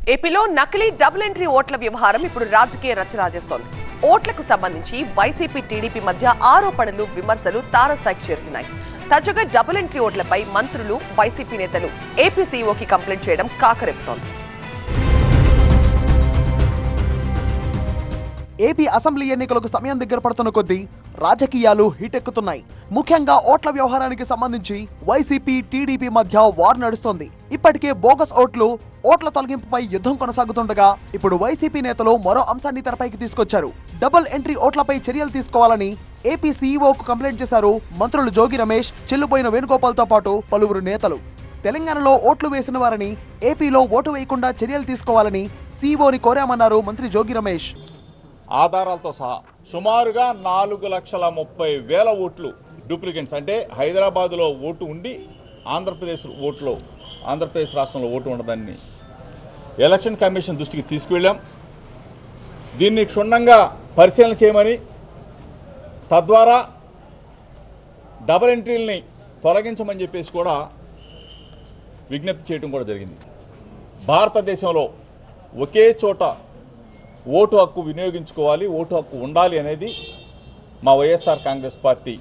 ఏపీలో నకిలీ double entry ఓట్ల వ్యవహారం ఇప్పుడు రాజకీయ రచ్చ రాజేస్తోంది ఓట్లకు సంబంధించి వైసీపీ టీడీపీ మధ్య ఆరోపణలు విమర్శలు తారస్థాయికి చేరుతున్నాయి తాజాగా డబుల్ ఎంట్రీ ఓట్లపై మంత్రులు వైసీపీ నేతలు ఏపీ సీఈఓకి కంప్లైంట్ చేయడం కాకరేపుతోంది ఏపీ అసెంబ్లీ ఎన్నికలకు సమయం దగ్గర పడుతున్న కొద్దీ రాజకీయాలు హీటెక్కుతున్నాయి ముఖ్యంగా ఓట్ల వ్యవహారానికి సంబంధించి వైసీపీ టీడీపీ మధ్య వార్ నడుస్తోంది ఇప్పటికే బోగస్ ఓట్లు ఓట్ల తొలగింపుపై యుద్ధం కొనసాగుతుండగా ఇప్పుడు వైసీపీ నేతలు మరో అంశాన్ని తెరపైకి తీసుకొచ్చారు డబుల్ ఎంట్రీ ఓట్లపై చర్యలు తీసుకోవాలని ఏపీ సీఈఓకు కంప్లైంట్ చేశారు మంత్రులు జోగి రమేష్ చెల్లుపోయిన వేణుగోపాల్తో పాటు పలువురు నేతలు తెలంగాణలో ఓట్లు వేసిన వారిని ఏపీలో ఓటు వేయకుండా చర్యలు తీసుకోవాలని సీఈఓని కోరామన్నారు మంత్రి జోగి రమేష్ ఆధారాలతో సహా సుమారుగా నాలుగు లక్షల ముప్పై వేల ఓట్లు డూప్లికేట్స్ అంటే హైదరాబాదులో ఓటు ఉండి ఆంధ్రప్రదేశ్ ఓట్లో ఆంధ్రప్రదేశ్ రాష్ట్రంలో ఓటు ఉండదాన్ని ఎలక్షన్ కమిషన్ దృష్టికి తీసుకువెళ్ళాం దీన్ని క్షుణ్ణంగా పరిశీలన చేయమని తద్వారా డబల్ ఎంట్రీలని తొలగించమని చెప్పేసి కూడా విజ్ఞప్తి చేయడం కూడా జరిగింది భారతదేశంలో ఒకే చోట ఓటు హక్కు వినియోగించుకోవాలి ఓటు హక్కు ఉండాలి అనేది మా వైఎస్ఆర్ కాంగ్రెస్ పార్టీ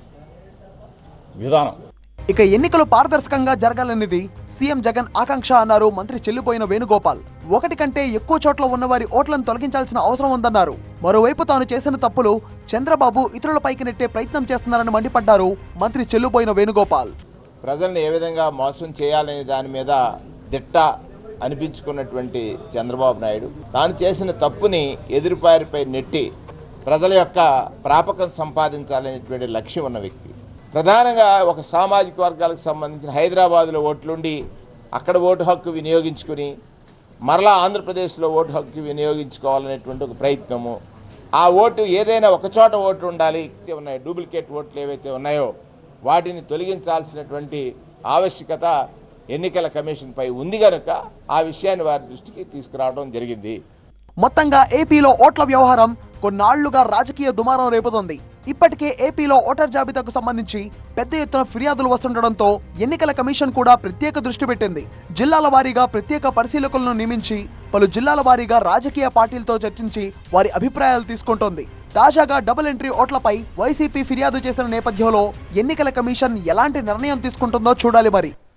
విధానం ఇక ఎన్నికలు పారదర్శకంగా జరగాలనేది సీఎం జగన్ ఆకాంక్ష అన్నారు మంత్రి చెల్లిపోయిన వేణుగోపాల్ ఒకటి కంటే ఎక్కువ చోట్ల ఉన్నవారి ఓట్లను తొలగించాల్సిన అవసరం ఉందన్నారు మరోవైపు తాను చేసిన తప్పులు చంద్రబాబు ఇతరులపైకి నెట్టే ప్రయత్నం చేస్తున్నారని మండిపడ్డారు మంత్రి చెల్లుపోయిన వేణుగోపాల్ ప్రజల్ని ఏ విధంగా మోసం చేయాలనే దాని మీద దిట్ట అనిపించుకున్నటువంటి చంద్రబాబు నాయుడు తాను చేసిన తప్పుని ఎదురుపారిపై నెట్టి ప్రజల యొక్క ప్రాపకం సంపాదించాలనేటువంటి లక్ష్యం ఉన్న వ్యక్తి ప్రధానంగా ఒక సామాజిక వర్గాలకు సంబంధించిన హైదరాబాదులో ఓట్లుండి అక్కడ ఓటు హక్కు వినియోగించుకుని మరలా ఆంధ్రప్రదేశ్లో ఓటు హక్కు వినియోగించుకోవాలనేటువంటి ఒక ప్రయత్నము ఆ ఓటు ఏదైనా ఒక చోట ఓటు ఉండాలి ఉన్నాయి డూప్లికేట్ ఓట్లు ఏవైతే ఉన్నాయో వాటిని తొలగించాల్సినటువంటి ఆవశ్యకత ఎన్నికల కమిషన్పై ఉంది కనుక ఆ విషయాన్ని వారి దృష్టికి తీసుకురావడం జరిగింది మొత్తంగా ఏపీలో ఓట్ల వ్యవహారం కొన్నాళ్లుగా రాజకీయ దుమారం రేపుతోంది ఇప్పటికే ఏపీలో ఓటర్ జాబితాకు సంబంధించి పెద్ద ఎత్తున ఫిర్యాదులు వస్తుండటంతో ఎన్నికల కమిషన్ కూడా ప్రత్యేక దృష్టి పెట్టింది జిల్లాల వారీగా ప్రత్యేక పరిశీలకులను నియమించి పలు జిల్లాల వారీగా రాజకీయ పార్టీలతో చర్చించి వారి అభిప్రాయాలు తీసుకుంటోంది తాజాగా డబుల్ ఎంట్రీ ఓట్లపై వైసీపీ ఫిర్యాదు చేసిన నేపథ్యంలో ఎన్నికల కమిషన్ ఎలాంటి నిర్ణయం తీసుకుంటుందో చూడాలి మరి